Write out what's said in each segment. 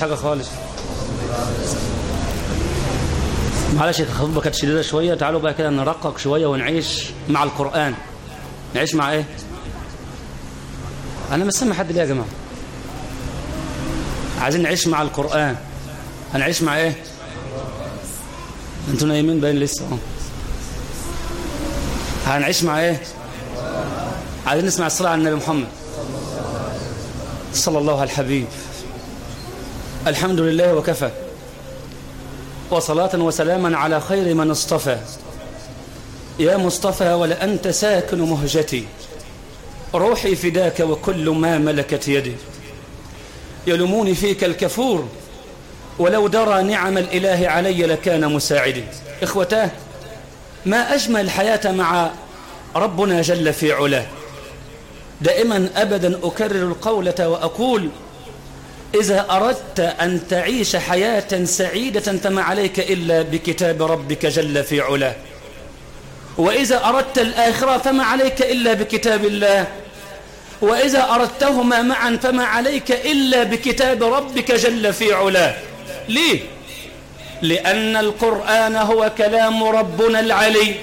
حاجة خالص معلش الخطبة كانت شديدة شوية تعالوا بقى كده نرقق شوية ونعيش مع القرآن نعيش مع ايه انا مش سامع حد ليه يا جماعة عايزين نعيش مع القرآن هنعيش مع ايه انتوا نايمين باين لسه اه هنعيش مع ايه عايزين نسمع الصلاة على النبي محمد صلى الله على الحبيب الحمد لله وكفى وصلاة وسلاما على خير من اصطفى يا مصطفى ولأنت ساكن مهجتي روحي فداك وكل ما ملكت يدي يلوموني فيك الكفور ولو درى نعم الإله علي لكان مساعدي إخوتاه ما أجمل الحياة مع ربنا جل في علاه دائما أبدا أكرر القولة وأقول إذا أردت أن تعيش حياة سعيدة فما عليك إلا بكتاب ربك جل في علاه وإذا أردت الآخرة فما عليك إلا بكتاب الله وإذا أردتهما معا فما عليك إلا بكتاب ربك جل في علاه ليه؟ لأن القرآن هو كلام ربنا العلي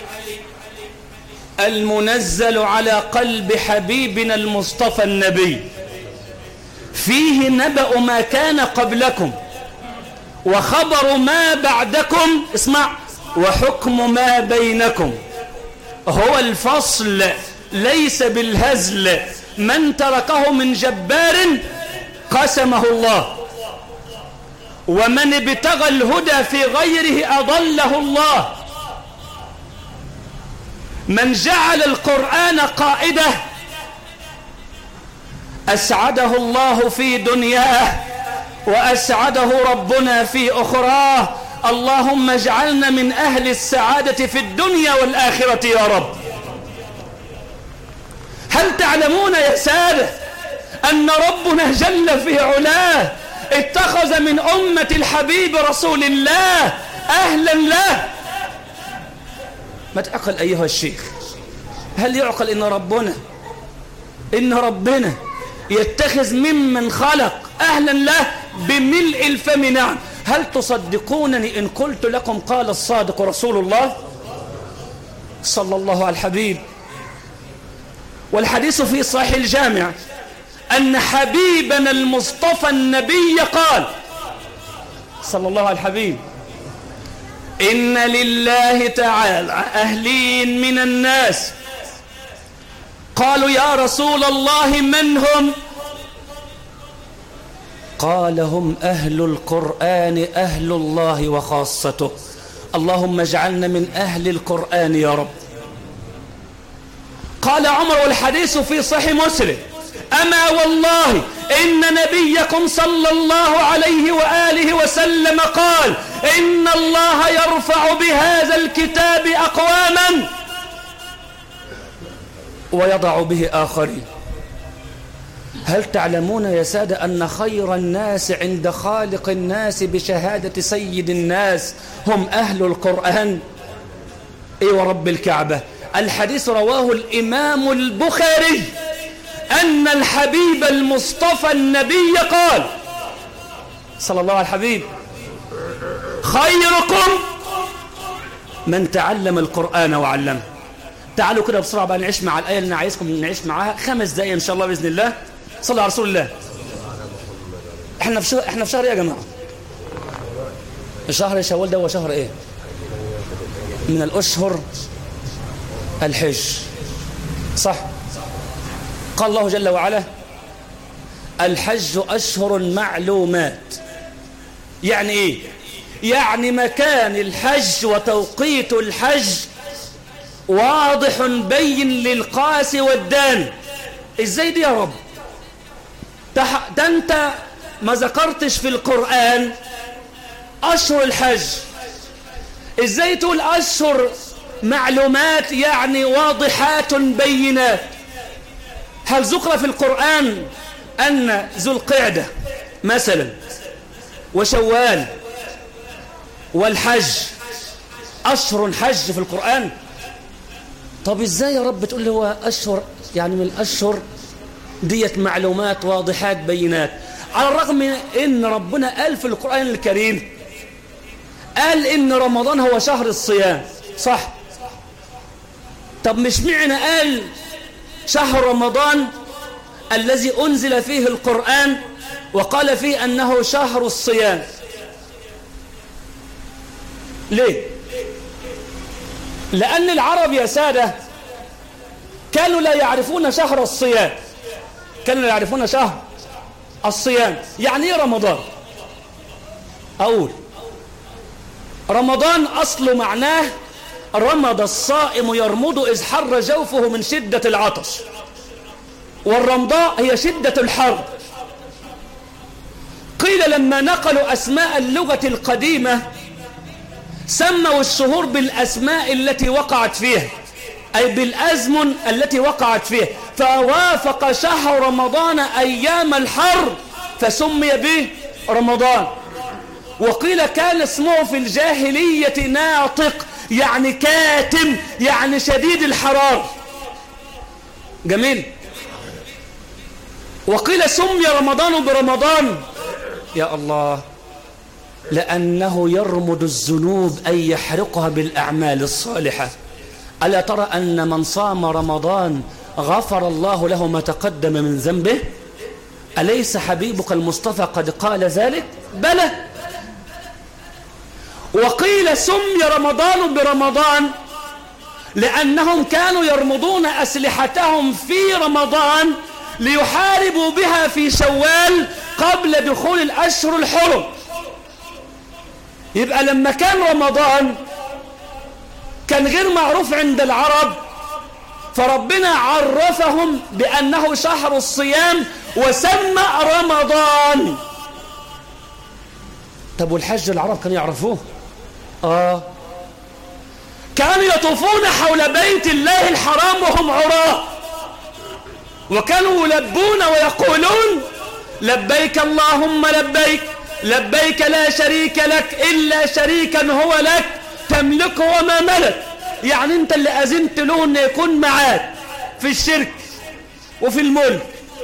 المنزل على قلب حبيبنا المصطفى النبي فيه نبأ ما كان قبلكم وخبر ما بعدكم اسمع وحكم ما بينكم هو الفصل ليس بالهزل من تركه من جبار قسمه الله ومن ابتغى الهدى في غيره أضله الله من جعل القرآن قائده أسعده الله في دنياه وأسعده ربنا في أخراه اللهم اجعلنا من أهل السعادة في الدنيا والآخرة يا رب هل تعلمون يا سادة أن ربنا جل في علاه اتخذ من أمة الحبيب رسول الله أهلا له ما تعقل أيها الشيخ هل يعقل إن ربنا إن ربنا يتخذ ممن خلق أهلا له بملء الفم نعم هل تصدقونني إن قلت لكم قال الصادق رسول الله صلى الله على الحبيب والحديث في صحيح الجامع أن حبيبنا المصطفى النبي قال صلى الله على الحبيب إن لله تعالى أهلين من الناس قالوا يا رسول الله من هم قال هم أهل القرآن أهل الله وخاصته اللهم اجعلنا من أهل القرآن يا رب قال عمر والحديث في صحيح مسلم أما والله إن نبيكم صلى الله عليه وآله وسلم قال إن الله يرفع بهذا الكتاب أقواما ويضع به آخرين هل تعلمون يا سادة أن خير الناس عند خالق الناس بشهادة سيد الناس هم أهل القرآن إيه ورب الكعبة الحديث رواه الإمام البخاري أن الحبيب المصطفى النبي قال صلى الله على الحبيب خيركم من تعلم القرآن وعلمه تعالوا كده بسرعة بقى نعيش مع الآية اللي أنا عايزكم نعيش معاها خمس دقايق إن شاء الله بإذن الله صلى على رسول الله احنا في شهر احنا في شهر ايه يا جماعة شهر شوال ده هو شهر ايه من الأشهر الحج صح قال الله جل وعلا الحج أشهر معلومات يعني إيه يعني مكان الحج وتوقيت الحج واضح بين للقاس والدان ازاي دي يا رب ده انت ما ذكرتش في القرآن أشهر الحج ازاي تقول أشهر معلومات يعني واضحات بينات هل ذكر في القرآن أن ذو القعدة مثلا وشوال والحج أشهر حج في القرآن طب إزاي يا رب تقول لي هو أشهر يعني من الأشهر ديت معلومات واضحات بينات على الرغم من ان ربنا قال في القرآن الكريم قال ان رمضان هو شهر الصيام صح طب مش معنى قال شهر رمضان الذي أنزل فيه القرآن وقال فيه أنه شهر الصيام ليه لأن العرب يا سادة كانوا لا يعرفون شهر الصيام كانوا لا يعرفون شهر الصيام يعني ايه رمضان أقول رمضان أصل معناه رمض الصائم يرمض إذ حر جوفه من شدة العطش والرمضاء هي شدة الحر قيل لما نقلوا أسماء اللغة القديمة سموا الشهور بالأسماء التي وقعت فيها أي بالأزمن التي وقعت فيها فوافق شهر رمضان أيام الحر فسمي به رمضان وقيل كان اسمه في الجاهلية ناطق يعني كاتم يعني شديد الحرارة جميل وقيل سمي رمضان برمضان يا الله لأنه يرمد الذنوب أي يحرقها بالأعمال الصالحة ألا ترى أن من صام رمضان غفر الله له ما تقدم من ذنبه أليس حبيبك المصطفى قد قال ذلك بلى وقيل سمي رمضان برمضان لأنهم كانوا يرمضون أسلحتهم في رمضان ليحاربوا بها في شوال قبل دخول الأشهر الحرم يبقى لما كان رمضان كان غير معروف عند العرب فربنا عرفهم بأنه شهر الصيام وسمى رمضان طب والحج العرب كانوا يعرفوه آه كانوا يطوفون حول بيت الله الحرام وهم عراة وكانوا يلبون ويقولون لبيك اللهم لبيك لبيك لا شريك لك إلا شريكا هو لك تملكه وما ملك يعني انت اللي أذنت له أن يكون معاك في الشرك وفي الملك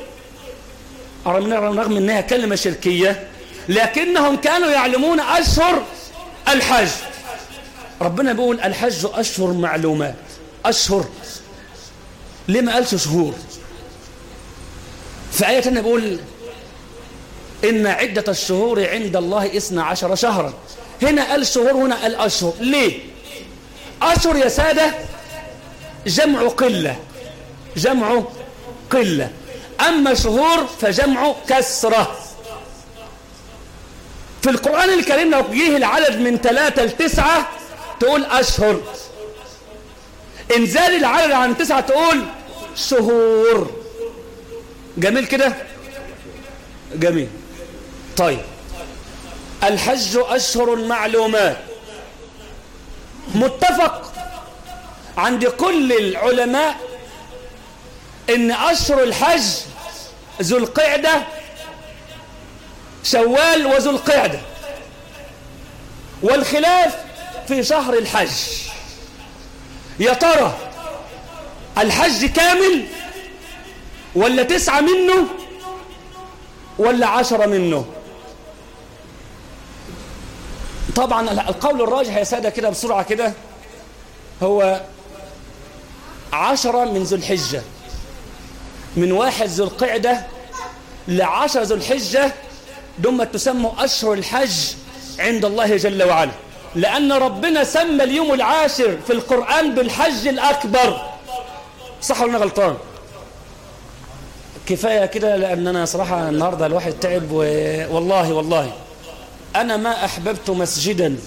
رغم أنها كلمة شركية لكنهم كانوا يعلمون أشهر الحج ربنا بيقول الحج أشهر معلومات أشهر ليه ما قالش شهور في آية تانية بيقول إن عدة الشهور عند الله إثنى عشر شهرا هنا قال شهور هنا قال أشهر ليه أشهر يا سادة جمع قلة جمع قلة أما شهور فجمع كسرة في القرآن الكريم لو جه العدد من ثلاثة لتسعة تقول أشهر إن زاد العدد عن تسعة تقول شهور جميل كده جميل طيب الحج أشهر معلومات متفق عند كل العلماء ان أشهر الحج ذو القعدة شوال وذو القعدة والخلاف في شهر الحج يا ترى الحج كامل ولا تسعة منه ولا عشرة منه طبعا القول الراجح يا سادة كده بسرعة كده هو عشرة من ذو الحجة من واحد ذو القعدة لعشر ذو الحجة دم تسمى أشهر الحج عند الله جل وعلا لأن ربنا سمى اليوم العاشر في القرآن بالحج الأكبر صح ولا غلطان كفاية كده لأننا صراحة النهاردة الواحد تعب و... والله والله أنا ما أحببت مسجدا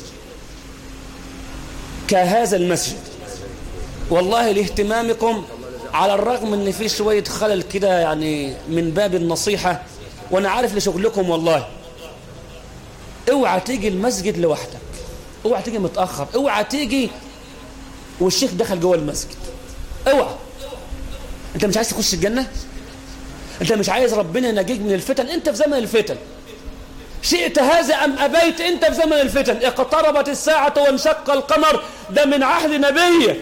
كهذا المسجد والله لاهتمامكم على الرغم ان في شوية خلل كده يعني من باب النصيحة وانا عارف لشغلكم والله اوعى تيجي المسجد لوحدك اوعى تيجي متأخر اوعى تيجي والشيخ دخل جوه المسجد اوعى انت مش عايز تخش الجنة انت مش عايز ربنا ينجيك من الفتن انت في زمن الفتن شئت هذا أم أبيت أنت في زمن الفتن اقتربت الساعة وانشق القمر ده من عهد نبيك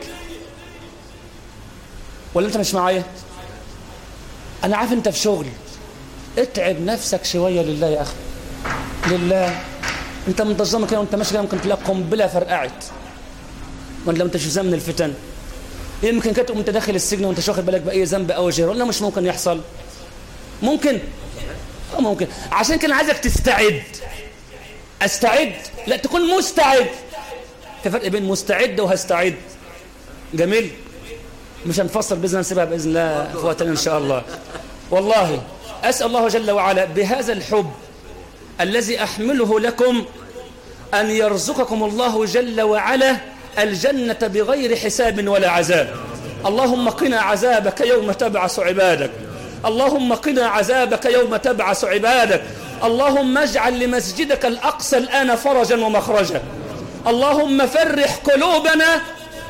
ولا أنت مش معايا أنا عارف أنت في شغل اتعب نفسك شوية لله يا أخي لله انت منتظمة كده وانت ماشي كده ممكن تلاقي قنبلة فرقعت ولا انت شو من الفتن يمكن كده تقوم انت داخل السجن وانت مش واخد بالك بأي ذنب أو جرم ولا مش ممكن يحصل ممكن اه ممكن عشان كده عايزك تستعد استعد لا تكون مستعد في فرق بين مستعد وهستعد جميل مش هنفصل بإذن نسيبها بإذن الله في وقتنا إن شاء الله والله أسأل الله جل وعلا بهذا الحب الذي أحمله لكم أن يرزقكم الله جل وعلا الجنة بغير حساب ولا عذاب اللهم قنا عذابك يوم تبعث عبادك اللهم قنا عذابك يوم تبعث عبادك اللهم اجعل لمسجدك الأقصى الآن فرجا ومخرجا اللهم فرح قلوبنا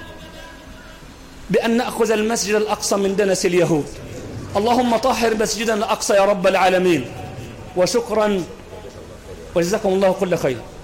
بأن نأخذ المسجد الأقصى من دنس اليهود اللهم طهر مسجدنا الأقصى يا رب العالمين وشكرا وجزاكم الله كل خير